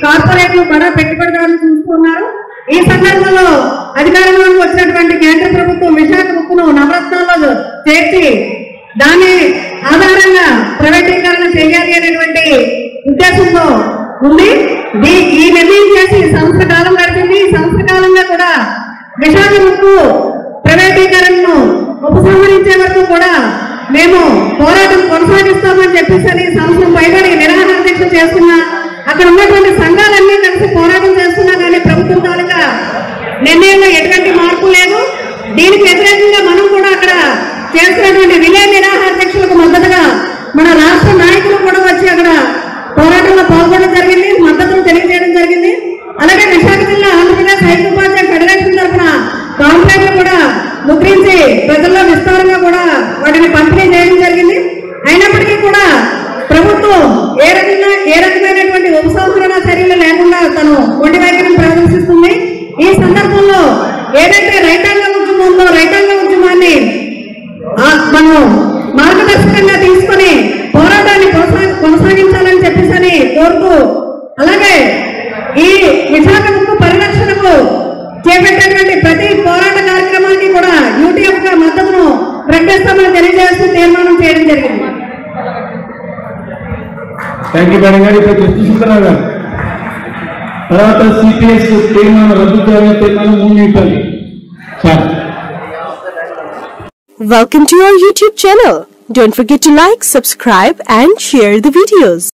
కార్పొరేట్లు బడా పెట్టుబడిదారులు చూస్తున్నారు ఈ సందర్భంలో అధికారంలోకి వచ్చినటువంటి కేంద్ర ప్రభుత్వం విశాఖ ఉక్కును నవరత్నాల్లో చేర్చి దాని ఆధారంగా ప్రైవేటీకరణ చేయాలి అనేటువంటి ఉద్దేశంతో ఉంది దీ- ఈ నిర్ణయం చేసి సంవత్సర కాలం గడిచింది ఈ సంవత్సర కాలంగా కూడా విశాఖ ఉక్కు ప్రైవేటీకరణను ఉపసంహరించే వరకు కూడా మేము పోరాటం కొనసాగిస్తామని చెప్పేసి అని సంవత్సరం పైబడి నిరాహార దీక్ష చేస్తున్నా అక్కడ ఉన్నటువంటి సంఘాలన్నీ కలిసి పోరాటం చేస్తున్నా కానీ ప్రభుత్వం తాలూకా నిర్ణయంలో ఎటువంటి మార్పు లేదు దీనికి వ్యతిరేకంగా మనం కూడా అక్కడ చేస్తున్నటువంటి విలే నిరాహార దీక్షలకు మద్దతుగా మన రాష్ట్ర నాయకులు కూడా వచ్చి అక్కడ పోరాటంలో పాల్గొనడం జరిగింది మద్దతును తెలియజేయడం జరిగింది అలాగే విశాఖ జిల్లా ఆంధ్రప్రదేశ్ ఐక్యోపాధ్యాయ ఫెడరేషన్ తరఫున కాంప్లైంట్లు కూడా ముద్రించి ప్రజల్లో విస్తారంగా కూడా వాటిని పంపిణీ చేయడం జరిగింది అయినప్పటికీ కూడా ప్రభుత్వం ఏ రకంగా ఏ రకమైనటువంటి ఉపసంహరణ చర్యలు లేకుండా తను మొండి వైఖరిని ప్రదర్శిస్తుంది ఈ సందర్భంలో ఏదైతే రైతాంగ ఉద్యమం ఉందో రైతాంగ ఉద్యమాన్ని ఆ, మనం మార్గదర్శకంగా తీసుకొని పోరాటాన్ని కొనసా- కొనసాగించాలని చెప్పేసి అని కోరుతూ అలాగే ఈ విశాఖ ఉక్కు పరిరక్షణకు చేపట్టేటువంటి ప్రతి పోరాట కార్యక్రమానికి కూడా యూటీఎఫ్ గా మద్దతును ప్రకటిస్తామని తెలియజేస్తూ తీర్మానం చేయడం జరిగింది థ్యాంక్ యూ మేడం గారు ఇప్పుడు కృష్ణ సుందరరావు గారు తర్వాత సిపిఎస్ తీర్మానం రద్దు చేయాలని తీర్మానం మూడు నిమిషాలు sir Welcome to our YouTube channel. Don't forget to like, subscribe and share the videos.